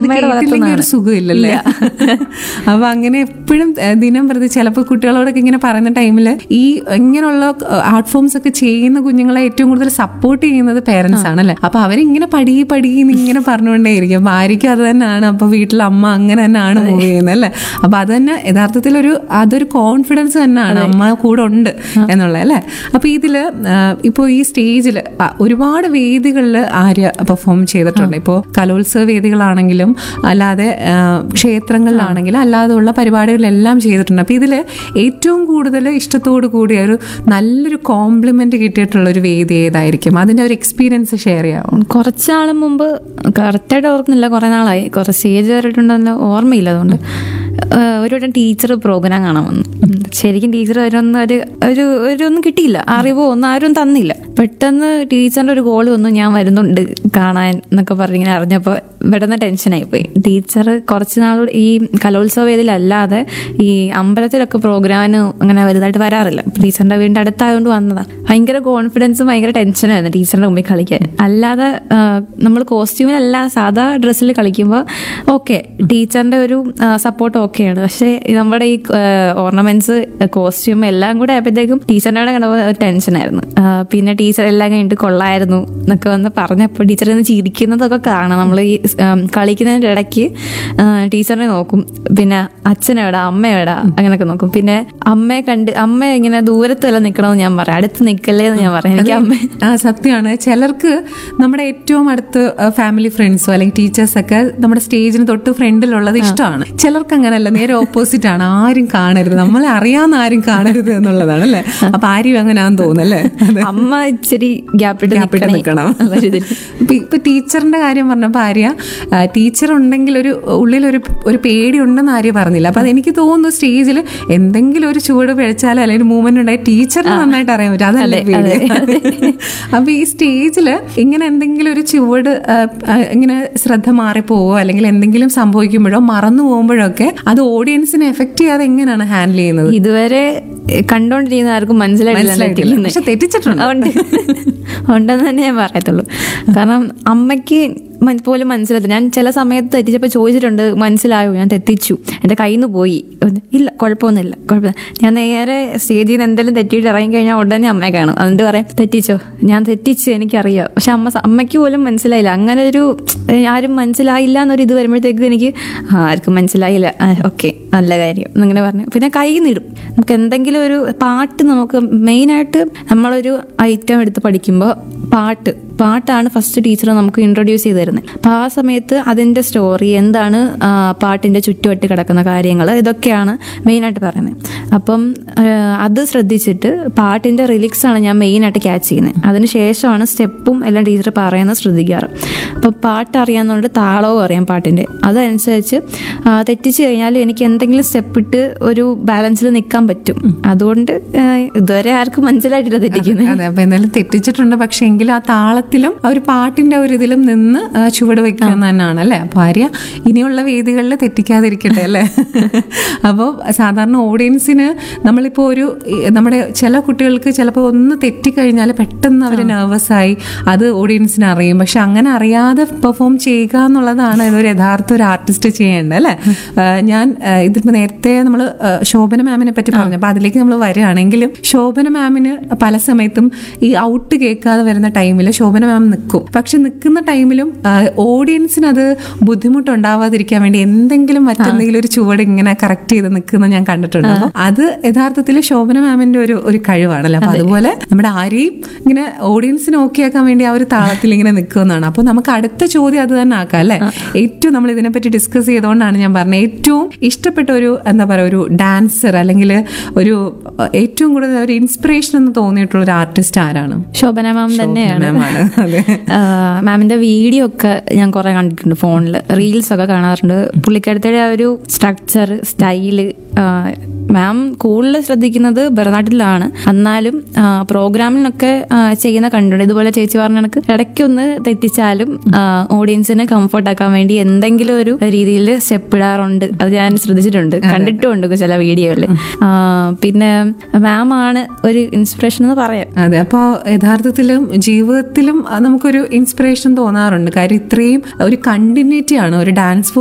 അമ്മയുടെ കേട്ടില്ലെങ്കിൽ ഒരു ഭാഗത്തുനിന്നാണ്. സുഖമില്ലല്ലേ അപ്പൊ അങ്ങനെ എപ്പോഴും ഏഹ്, ദിനം പ്രതി ചിലപ്പോൾ കുട്ടികളോടൊക്കെ ഇങ്ങനെ പറയുന്ന ടൈമിൽ ഈ ഇങ്ങനെയുള്ള ആർട്ട് ഫോംസ് ഒക്കെ ചെയ്യുന്ന കുഞ്ഞുങ്ങളെ ഏറ്റവും കൂടുതൽ സപ്പോർട്ട് ചെയ്യുന്നത് പേരൻസ് ആണല്ലേ അപ്പൊ അവരിങ്ങനെ പടി പടി ഇങ്ങനെ പറഞ്ഞുകൊണ്ടേയിരിക്കും അപ്പൊ ആയിരിക്കും അത് തന്നെയാണ് അപ്പൊ വീട്ടിൽ അമ്മ അങ്ങനെ തന്നെയാണ് മൂവ് ചെയ്യുന്നത് അല്ലേ അപ്പൊ അത് തന്നെ യഥാർത്ഥത്തിൽ ഒരു അതൊരു കോൺഫിഡൻസ് തന്നെയാണ് അമ്മ കൂടെ ഉണ്ട് എന്നുള്ളത് അല്ലേ അപ്പൊ ഇതില് ഇപ്പോൾ ഈ സ്റ്റേജിൽ ഒരുപാട് വേദികളിൽ ആര്യ പെർഫോം ചെയ്തിട്ടുണ്ട് ഇപ്പോൾ കലോത്സവ വേദികളാണെങ്കിലും അല്ലാതെ ആ, ക്ഷേത്രങ്ങളിലാണെങ്കിലും അല്ലാതെയുള്ള പരിപാടികളിലെല്ലാം ചെയ്തിട്ടുണ്ട് അപ്പൊ ഇതില് ഏറ്റവും കൂടുതൽ ഇഷ്ടത്തോടു കൂടിയ ഒരു നല്ലൊരു കോംപ്ലിമെന്റ് കിട്ടിയിട്ടുള്ള ഒരു വേദി ഏതായിരിക്കും അതിന്റെ ഒരു എക്സ്പീരിയൻസ് ഷെയർ ചെയ്യാമോ കുറച്ചാൾ മുമ്പ് കറക്റ്റായിട്ട് ഓർക്കുന്നില്ല കുറെ നാളായി കുറെ സ്റ്റേജ് കയറിയിട്ടുണ്ടെന്ന് ഓർമ്മയില്ല അതുകൊണ്ട് ഏഹ് ഒരു വട്ടം ടീച്ചർ പ്രോഗ്രാം കാണാൻ വന്നു ഉം. ശരിക്കും ടീച്ചർ വരുന്ന ഒരു ഒരു ഒരു ഒന്നും കിട്ടിയില്ല അറിവോ ഒന്നും ആരും തന്നില്ല പെട്ടെന്ന് ടീച്ചറിന്റെ ഒരു കോള് വന്നു ഞാൻ വരുന്നുണ്ട് കാണാൻ എന്നൊക്കെ പറഞ്ഞിങ്ങനെ അറിഞ്ഞപ്പോൾ പെട്ടെന്ന് ടെൻഷനായി പോയി ടീച്ചർ കുറച്ച് നാൾ ഈ കലോത്സവ വേദിയിലല്ലാതെ ഈ അമ്പലത്തിലൊക്കെ പ്രോഗ്രാമിന് അങ്ങനെ വലുതായിട്ട് വരാറില്ല ടീച്ചറിന്റെ വീടിന്റെ അടുത്തായതുകൊണ്ട് വന്നതാണ് ഭയങ്കര കോൺഫിഡൻസും ഭയങ്കര ടെൻഷനായിരുന്നു ടീച്ചറിന്റെ മുമ്പിൽ കളിക്കാൻ അല്ലാതെ നമ്മൾ കോസ്റ്റ്യൂമിലല്ല സാധാ ഡ്രസ്സിൽ കളിക്കുമ്പോൾ ഓക്കെ ടീച്ചറിന്റെ ഒരു സപ്പോർട്ട് ഓക്കെയാണ് പക്ഷേ ഈ നമ്മുടെ ഈ ഓർണമെന്റ്സ് കോസ്റ്റ്യൂം എല്ലാം കൂടെ ആയപ്പോഴത്തേക്കും ടീച്ചറിന്റെ അവിടെ കണ്ടപ്പോൾ ടെൻഷനായിരുന്നു ആ, പിന്നെ ടീച്ചർ എല്ലാം കഴിഞ്ഞിട്ട് കൊള്ളായിരുന്നു എന്നൊക്കെ വന്ന് പറഞ്ഞപ്പോൾ ടീച്ചർ ഒന്ന് ചിരിക്കുന്നതൊക്കെ കാണാം നമ്മൾ ഈ ഉം, കളിക്കുന്നതിന്റെ ഇടയ്ക്ക് ആ, ടീച്ചറിനെ നോക്കും പിന്നെ അച്ഛനെവിടാ അമ്മയെവിടാ അങ്ങനെയൊക്കെ നോക്കും പിന്നെ അമ്മയെ കണ്ട് അമ്മ ഇങ്ങനെ ദൂരത്തെല്ലാം നിൽക്കണമെന്ന് ഞാൻ പറയാം അടുത്ത് നിൽക്കല്ലേ എന്ന് ഞാൻ പറയാം എനിക്ക് അമ്മ ആ സത്യമാണ് ചിലർക്ക് നമ്മുടെ ഏറ്റവും അടുത്ത് ഫാമിലി ഫ്രണ്ട്സോ അല്ലെങ്കിൽ ടീച്ചേഴ്സ് ഒക്കെ നമ്മുടെ സ്റ്റേജിന് തൊട്ട് ഫ്രണ്ടിലുള്ളത് ഇഷ്ടമാണ് ചിലർക്ക് അങ്ങനല്ല നേരെ ഓപ്പോസിറ്റ് ആണ് ആരും കാണരുത് നമ്മളെ അറിയാവുന്ന ആരും കാണരുത് എന്നുള്ളതാണ് അല്ലേ അപ്പൊ ആരും അങ്ങനെയാന്ന് തോന്നുന്നല്ലേ അതെ അമ്മ ഇച്ചിരി ഗ്യാപ്പിട്ട് ഗ്യാപ്പിട്ട് നിൽക്കണം ഇപ്പൊ ഇപ്പൊ ടീച്ചറിന്റെ കാര്യം പറഞ്ഞപ്പോ ആര്യ ടീച്ചർ ഉണ്ടെങ്കിൽ ഒരു ഉള്ളിലൊരു ഒരു പേടി ഉണ്ടെന്ന് ആര്യ പറഞ്ഞില്ല അപ്പൊ അതെനിക്ക് തോന്നുന്നു സ്റ്റേജിൽ എന്തെങ്കിലും ഒരു ചുവട് പിഴച്ചാലോ അല്ലെങ്കിൽ മൂവ്മെന്റ് ഉണ്ടായി ടീച്ചറിന് നന്നായിട്ട് അറിയാൻ പറ്റും അതല്ലേ പേടി അപ്പൊ ഈ സ്റ്റേജില് ഇങ്ങനെ എന്തെങ്കിലും ഒരു ചുവട് ആ, ആ, ഇങ്ങനെ ശ്രദ്ധ മാറിപ്പോവോ അല്ലെങ്കിൽ എന്തെങ്കിലും സംഭവിക്കുമ്പോഴോ മറന്നു പോകുമ്പോഴോ ഒക്കെ അത് ഓഡിയൻസിനെ എഫക്ട് ചെയ്യാതെ എങ്ങനെയാണ് ഹാൻഡിൽ ചെയ്യുന്നത് ഇതുവരെ കണ്ടോണ്ടിരിക്കുന്ന ആർക്കും മനസ്സിലായിട്ടില്ല മനസ്സിലായിട്ടില്ല. തെറ്റിക്കുന്നത്. പക്ഷെ തെറ്റിച്ചിട്ടുണ്ട്. ഉണ്ട് ഉണ്ടെന്ന് തന്നെ ഞാൻ പറയത്തുള്ളൂ കാരണം അമ്മയ്ക്ക് മൻ- പോലും മനസ്സിലായില്ല ഞാൻ ചില സമയത്ത് തെറ്റിച്ചപ്പോൾ ചോദിച്ചിട്ടുണ്ട് മനസ്സിലായോ ഞാൻ തെറ്റിച്ചു എൻ്റെ കയ്യിൽ നിന്ന് പോയി ഇല്ല കുഴപ്പമൊന്നുമില്ല കുഴപ്പമില്ല ഞാൻ നേരെ സ്റ്റേജിൽ നിന്ന് എന്തെങ്കിലും തെറ്റിയിട്ട് ഇറങ്ങി കഴിഞ്ഞാൽ ഉടനെ അമ്മയെ കാണും അതുകൊണ്ട് പറയാം തെറ്റിച്ചോ ഞാൻ തെറ്റിച്ച് എനിക്കറിയാം പക്ഷെ അമ്മ സ- അമ്മയ്ക്ക് പോലും മനസ്സിലായില്ല അങ്ങനെ ഒരു ഏഹ്, ആരും മനസ്സിലായില്ല എന്നൊരു ഇത് വരുമ്പോഴത്തേക്ക് എനിക്ക് ആ, ആർക്കും മനസ്സിലായില്ല ഓക്കെ നല്ല കാര്യം എന്നിങ്ങനെ പറഞ്ഞു പിന്നെ കൈ നിടും നമുക്ക് എന്തെങ്കിലും ഒരു പാട്ട് നമുക്ക് മെയിനായിട്ട് നമ്മളൊരു ഐറ്റം എടുത്ത് പഠിക്കുമ്പോൾ പാട്ട് പാട്ടാണ് ഫസ്റ്റ് ടീച്ചർ നമുക്ക് ഇൻട്രൊഡ്യൂസ് ചെയ്ത് തരുന്നത് അപ്പോൾ ആ സമയത്ത് അതിൻ്റെ സ്റ്റോറി എന്താണ് ആ, പാട്ടിൻ്റെ ചുറ്റുവട്ട് കിടക്കുന്ന കാര്യങ്ങൾ ഇതൊക്കെയാണ് മെയിനായിട്ട് പറയുന്നത് അപ്പം ആ, അത് ശ്രദ്ധിച്ചിട്ട് പാട്ടിൻ്റെ റിലിക്സ് ആണ് ഞാൻ മെയിനായിട്ട് ക്യാച്ച് ചെയ്യുന്നത് അതിന് ശേഷമാണ് സ്റ്റെപ്പും എല്ലാം ടീച്ചർ പറയുന്നത് ശ്രദ്ധിക്കാറ് അപ്പോൾ പാട്ട് അറിയാവുന്നതുകൊണ്ട് താളവും അറിയാം പാട്ടിൻ്റെ അതനുസരിച്ച് ആ, തെറ്റിച്ച് കഴിഞ്ഞാൽ എനിക്ക് എന്തെങ്കിലും സ്റ്റെപ്പ് ഇട്ട് ഒരു ബാലൻസിൽ നിൽക്കാൻ പറ്റും അതുകൊണ്ട് ആ, ഇതുവരെ ആർക്കും മനസ്സിലായിട്ടില്ല തെറ്റിക്കുന്നത് അതെ അപ്പൊ എന്തായാലും തെറ്റിച്ചിട്ടുണ്ട് പക്ഷെ എങ്കിലും ആ താളത്തിലും ആ ഒരു പാട്ടിന്റെ ഒരു ഇതിലും നിന്ന് ആ, ചുവട് വെക്കുക തന്നെയാണ് അല്ലെ അപ്പൊ ആര്യ ഇനിയുള്ള വേദികളിൽ തെറ്റിക്കാതിരിക്കട്ടെ അല്ലെ അപ്പോൾ സാധാരണ ഓഡിയൻസിന് നമ്മളിപ്പോ ഒരു ഈ, നമ്മുടെ ചില കുട്ടികൾക്ക് ചിലപ്പോൾ ഒന്ന് തെറ്റിക്കഴിഞ്ഞാൽ പെട്ടെന്ന് അവർ നെർവസ് ആയി അത് ഓഡിയൻസിന് അറിയും പക്ഷെ അങ്ങനെ അറിയാതെ പെർഫോം ചെയ്യുക എന്നുള്ളതാണ് ഒരു യഥാർത്ഥ ഒരു ആർട്ടിസ്റ്റ് ചെയ്യേണ്ടത് അല്ലെ ഞാൻ ആ, ഇതിപ്പോ നേരത്തെ നമ്മൾ ശോഭന മാമിനെ പറ്റി പറഞ്ഞു അപ്പൊ അതിലേക്ക് നമ്മൾ വരികയാണെങ്കിലും ശോഭന മാമിന് പല സമയത്തും ഈ ഔട്ട് കേൾക്കാതെ വരുന്ന ടൈമിൽ ശോഭന മാം നിൽക്കും പക്ഷെ നിൽക്കുന്ന ടൈമിലും ഓഡിയൻസിന് അത് ബുദ്ധിമുട്ടുണ്ടാവാതിരിക്കാൻ വേണ്ടി എന്തെങ്കിലും മറ്റെന്തെങ്കിലും ഒരു ചുവട് ഇങ്ങനെ കറക്റ്റ് ചെയ്ത് നിൽക്കുന്ന ഞാൻ കണ്ടിട്ടുണ്ട് അപ്പൊ അത് യഥാർത്ഥത്തിൽ ശോഭന മാമിന്റെ ഒരു ഒരു കഴിവാണല്ലോ അപ്പൊ അതുപോലെ നമ്മുടെ ആരെയും ഇങ്ങനെ ഓഡിയൻസിനെ ഓക്കെ ആക്കാൻ വേണ്ടി ആ ഒരു താളത്തിൽ ഇങ്ങനെ നിൽക്കുന്നതാണ് അപ്പൊ നമുക്ക് അടുത്ത ചോദ്യം അത് തന്നെ ആക്കാം അല്ലെ ഏറ്റവും നമ്മൾ ഇതിനെപ്പറ്റി ഡിസ്കസ് ചെയ്തുകൊണ്ടാണ് ഞാൻ പറഞ്ഞത് ഏറ്റവും ഇഷ്ടപ്പെട്ട ഒരു എന്താ പറയുക ഒരു ഡാൻസർ അല്ലെങ്കിൽ ഒരു അഹ്, ഏറ്റവും കൂടുതൽ ഒരു ഇൻസ്പിറേഷൻ എന്ന് തോന്നിയിട്ടുള്ള ഒരു ആർട്ടിസ്റ്റ് ആരാണ് ശോഭന മാം തന്നെയാണ് മാം ആണ് അതെ മാമിന്റെ വീഡിയോ ഒക്കെ ഞാൻ കുറെ കണ്ടിട്ടുണ്ട് ഫോണിൽ റീൽസ് ഒക്കെ കാണാറുണ്ട് പുള്ളിക്കാരത്തിന്റെ ആ ഒരു സ്ട്രക്ചർ സ്റ്റൈല് മാം കൂടുതൽ ശ്രദ്ധിക്കുന്നത് ഭരതനാട്യത്തിലാണ് എന്നാലും ആ, പ്രോഗ്രാമിനൊക്കെ ആ, ചെയ്യുന്ന കണ്ടിട്ടുണ്ട് ഇതുപോലെ ചേച്ചി പറഞ്ഞ കണക്ക് ഇടയ്ക്കൊന്ന് തെറ്റിച്ചാലും ഓഡിയൻസിനെ കംഫർട്ട് ആക്കാൻ വേണ്ടി എന്തെങ്കിലും ഒരു രീതിയിൽ സ്റ്റെപ്പ് ഇടാറുണ്ട് അത് ഞാൻ ശ്രദ്ധിച്ചിട്ടുണ്ട് കണ്ടിട്ടുമുണ്ട് ചില വീഡിയോയിൽ പിന്നെ മാം ആണ് ഒരു ഇൻസ്പിറേഷൻ എന്ന് പറയാം അതെ അപ്പോൾ യഥാർത്ഥത്തിലും ജീവിതത്തിലും അത് നമുക്കൊരു ഇൻസ്പിറേഷൻ തോന്നാറുണ്ട് കാര്യം ഇത്രയും ഒരു കണ്ടിന്യൂറ്റി ആണ് ഒരു ഡാൻസ്